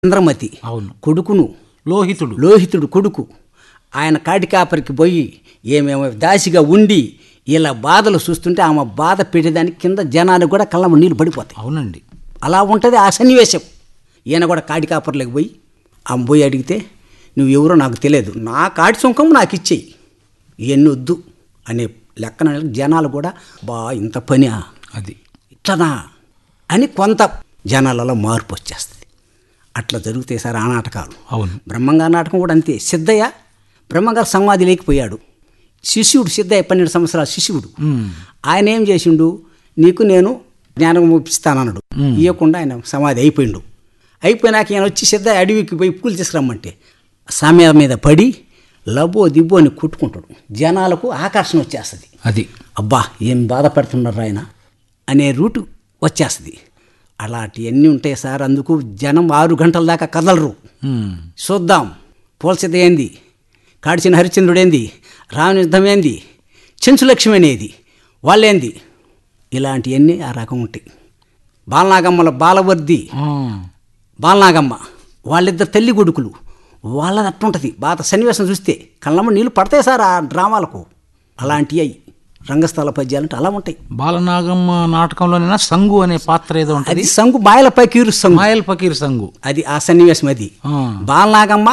చంద్రమతి అవును కొడుకును లోహితుడు లోహితుడు కొడుకు ఆయన కాటికాపరికి పోయి ఏమేమో దాసిగా ఉండి ఇలా బాధలు చూస్తుంటే ఆమె బాధ పెట్టేదానికి కింద జనానికి కూడా కళ్ళ నీళ్ళు పడిపోతాయి అవునండి అలా ఉంటుంది ఆ సన్నివేశం ఈయన కూడా కాటి కాపర్లకు పోయి ఆమె పోయి అడిగితే నువ్వు ఎవరో నాకు తెలియదు నా కాటి సుంకం నాకు ఇచ్చేయి ఇవన్నీ వద్దు అనే లెక్కన జనాలు కూడా బా ఇంత పని అది ఇట్లనా అని కొంత జనాలలో మార్పు వచ్చేస్తుంది అట్లా జరుగుతాయి సార్ ఆ నాటకాలు అవును బ్రహ్మంగారి నాటకం కూడా అంతే సిద్ధయ్య బ్రహ్మంగారు సమాధి లేకపోయాడు శిష్యుడు సిద్ధయ్య పన్నెండు సంవత్సరాల శిష్యుడు ఉమ్. ఆయన ఏం చేసిండు నీకు నేను జ్ఞానం ఇప్పిస్తానన్నాడు ఇవ్వకుండా ఆయన సమాధి అయిపోయిండు అయిపోయినాక ఈయన వచ్చి సిద్ధయ్య అడవికి పోయి పూలు తీసుకురమ్మంటే సమయ మీద పడి లబో దిబ్బో అని కొట్టుకుంటాడు జనాలకు ఆకర్షణ వచ్చేస్తుంది అది అబ్బా ఏం బాధపడుతున్నారు ఆయన అనే రూటు వచ్చేస్తుంది అలాంటివన్నీ ఉంటాయి సార్ అందుకు జనం ఆరు గంటల దాకా కదలరు ఉమ్. చూద్దాం పోల్సిత ఏంది కాడిచిన హరిశ్చంద్రుడు ఏంది రామయుద్ధం ఏంది చెంచులక్ష్మి అనేది వాళ్ళేంది ఇలాంటివన్నీ ఆ రకం ఉంటాయి బాలనాగమ్మల బాలవర్ది ఆ. బాలనాగమ్మ వాళ్ళిద్దరు తల్లి కొడుకులు వాళ్ళది అట్టుంటుంది బాధ సన్నివేశం చూస్తే కళ్ళమ్మ నీళ్ళు పడతాయి సార్ ఆ డ్రామాలకు అలాంటివి అయి రంగస్థల పద్యాలంటే అలా ఉంటాయి బాలనాగమ్మ నాటకంలోనైనా సంగు అనే పాత్ర ఏదో ఉంటుంది అది సంగు బాయలపై కీరు సంగు మాయల్ ఫకీర్ సంగు అది ఆ సన్నివేశం అది ఆ. బాలనాగమ్మ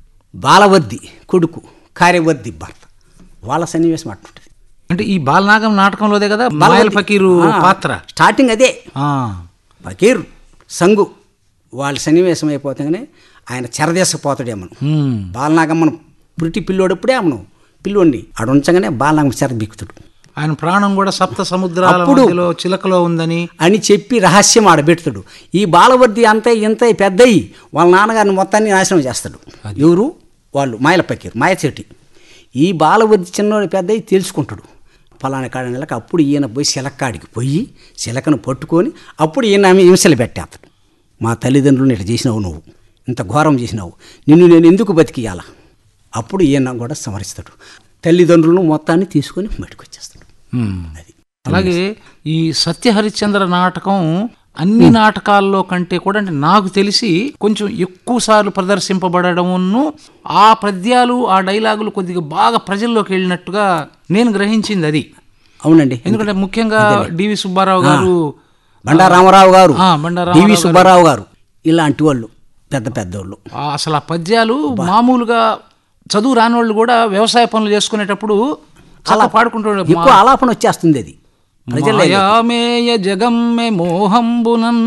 బాలవర్ది కొడుకు కార్యవర్ది భర్త వాళ్ళ సన్నివేశం అట్టుంటుంది అంటే ఈ బాలనాగం నాటకంలోదే కదా మాయల్ ఫకీరు ఆ, పాత్ర స్టార్టింగ్ అదే ఆ. ఫకీర్ సంగు వాళ్ళ సన్నివేశం అయిపోతాగానే ఆయన చెరదేసపోతాడేమను ఉమ్. బాలనాగమ్మను పురిటి పిల్లోడప్పుడే అమ్మను పిల్లోడిని ఆడ ఉంచగానే బాలనాగమ్మ చెర బిక్కుతాడు ఆయన ప్రాణం కూడా సప్త సముద్రాల అప్పుడు- మధ్యలో చిలకలో ఉందని అని చెప్పి రహస్యం ఆడబెడతాడు ఈ బాలవర్ది అంతే ఇంత పెద్దయి వాళ్ళ నాన్నగారిని మొత్తాన్ని నాశనం చేస్తాడు ఎవరు వాళ్ళు మాయల పకీర్ మాయచెట్టి ఈ బాలవర్ది చిన్నోడు పెద్దయి తెలుసుకుంటాడు ఫలానా కాడ నెలకు అప్పుడు ఈయన పోయి శిలక్కాడికి పోయి శిలకను పట్టుకొని అప్పుడు ఈయన ఆమె హింసలు పెట్టేస్తాడు మా తల్లిదండ్రులను ఇట్లా చేసినావు నువ్వు ఇంత ఘోరం చేసినావు నిన్ను నేను ఎందుకు బతికియాల అప్పుడు ఈయన కూడా సమరిస్తాడు తల్లిదండ్రులను మొత్తాన్ని తీసుకొని బయటకు వచ్చేస్తాడు ఉమ్. అది అలాగే ఈ సత్య హరిశ్చంద్ర నాటకం అన్ని నాటకాల్లో కంటే కూడా అంటే నాకు తెలిసి కొంచెం ఎక్కువ సార్లు ప్రదర్శింపబడమును ఆ పద్యాలు ఆ డైలాగులు కొద్దిగా బాగా ప్రజల్లోకి వెళ్ళినట్టుగా నేను గ్రహించింది అది అవునండి ఎందుకంటే ముఖ్యంగా డివి సుబ్బారావు గారు బండా రామారావు గారు ఆ, బండా డివి రామారావు సుబ్బారావు గారు ఇలాంటి వాళ్ళు పెద్ద పెద్దోళ్ళు ఆ అసలు ఆ పద్యాలు మామూలుగా చదువు రాని వాళ్ళు కూడా వ్యవసాయ పనులు చేసుకునేటప్పుడు అలా పాడుకుంటాడు ఎక్కువ ఆలాపన వచ్చేస్తుంది అది ప్రజల మాయామేయ జగమ్మె మోహంబునన్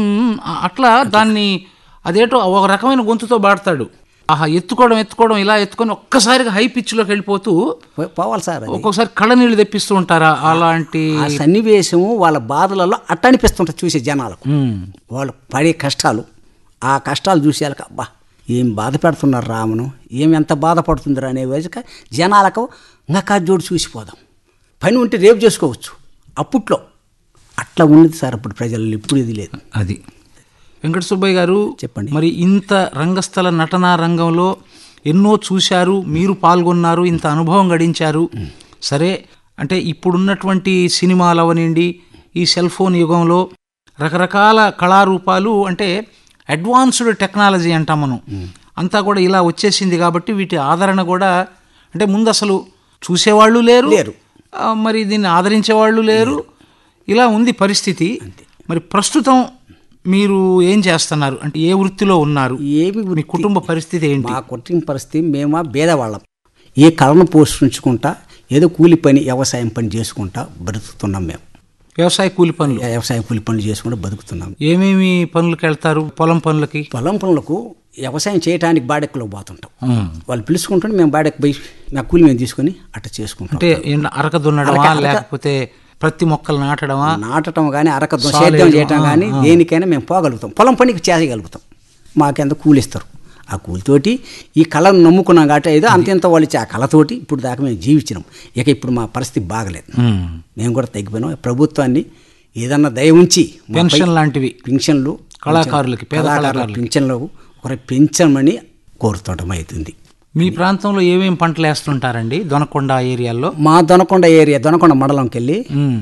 ఆ- అట్లా దాన్ని అదేటో ఒక రకమైన గొంతుతో పాడతాడు ఆహా ఎత్తుకోవడం ఎత్తుకోవడం ఇలా ఎత్తుకొని ఒక్కసారిగా హై పిచ్లోకి వెళ్ళిపోతూ పో- పోవాలి సార్ అది. ఒక్కొక్కసారి కళ్ళ నీళ్ళు తెప్పిస్తూ ఉంటారా అలాంటి ఆ సన్నివేశము వాళ్ళ బాధలలో అట్ట అనిపిస్తుంటుంది చూసే జనాలకు ఉమ్, వాళ్ళు పడే కష్టాలు ఆ కష్టాలు చూసేయాలక అబ్బా ఏం బాధ పెడుతున్నారు రామను ఏం ఎంత బాధపడుతుందిరా అనే వయసుక జనాలకు ఇంకా జోడు చూసిపోదాం పని ఉంటే రేపు చేసుకోవచ్చు అప్పట్లో అట్లా ఉన్నది సార్ అప్పుడు ప్రజల్లో ఇప్పుడు ఇది లేదు అది వెంకట సుబ్బయ్య గారు చెప్పండి. మరి ఇంత రంగస్థల నటనా రంగంలో ఎన్నో చూశారు మీరు పాల్గొన్నారు ఇంత అనుభవం గడించారు సరే అంటే ఇప్పుడున్నటువంటి సినిమాలు అవనండి ఈ సెల్ ఫోన్ యుగంలో రకరకాల కళారూపాలు అంటే అడ్వాన్స్డ్ టెక్నాలజీ అంటాం మనం అంతా కూడా ఇలా వచ్చేసింది కాబట్టి వీటి ఆదరణ కూడా అంటే ముందు అసలు చూసేవాళ్ళు లేరు లేరు. ఆ, మరి దీన్ని ఆదరించే వాళ్ళు లేరు ఇలా ఉంది పరిస్థితి మరి ప్రస్తుతం మీరు ఏం చేస్తున్నారు అంటే ఏ వృత్తిలో ఉన్నారు ఏమి మీ కుటుంబ పరిస్థితి ఏంటి మా కుటుంబ పరిస్థితి మేమా భేదవాళ్ళం ఏ కళను పోషించుకుంటా ఏదో కూలి పని వ్యవసాయం పని చేసుకుంటా బతుకుతున్నాం మేము వ్యవసాయ కూలి పనులు వ్యవసాయ కూలి పనులు చేసుకుంటూ బతుకుతున్నాం ఏమేమి పనులకు వెళ్తారు పొలం పనులకి పొలం పనులకు వ్యవసాయం చేయడానికి బాడెక్కలో పోతుంటాం ఉమ్. వాళ్ళు పిలుచుకుంటుంటే మేము బాడెక్కి పోయి మా కూలి మేము తీసుకొని అట్ట చేసుకుంటాం అంటే ఏంటి అరక దున్నడమా లేకపోతే ప్రతి మొక్కలు నాటడమా నాటడం కానీ అరక సేద్యం చేయటం కానీ దేనికైనా మేము పోగలుగుతాం పొలం పనికి చేయగలుగుతాం మాకెంత కూలిస్తారు ఆ కూలితోటి ఈ కళను నమ్ముకున్నాం కాబట్టి ఏదో అంతెంత వాళ్ళు ఇచ్చే ఆ కళతోటి ఇప్పుడు దాకా మేము జీవించినాం ఇక ఇప్పుడు మా పరిస్థితి బాగలేదు ఉమ్. మేము కూడా తగ్గిపోయినాం ప్రభుత్వాన్ని ఏదన్నా దయ ఉంచి మాపై పెన్షన్ లాంటివి పింఛన్లు కళాకారులకి, పేద కళాకారుల కళాకారులకి. పింఛన్లు ఒకరి పెంచమని కోరుతుంటాం అవుతుంది మీ ప్రాంతంలో ఏమేమి పంటలు వేస్తుంటారండి దొనకొండ ఏరియాల్లో మా దొనకొండ ఏరియా దొనకొండ మండలంకి వెళ్ళి ఉమ్.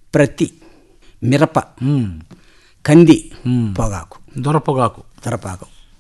ప్రతి మిరప ఉమ్. కంది ఉమ్. పొగాకు దొరపగాకు తరపాకు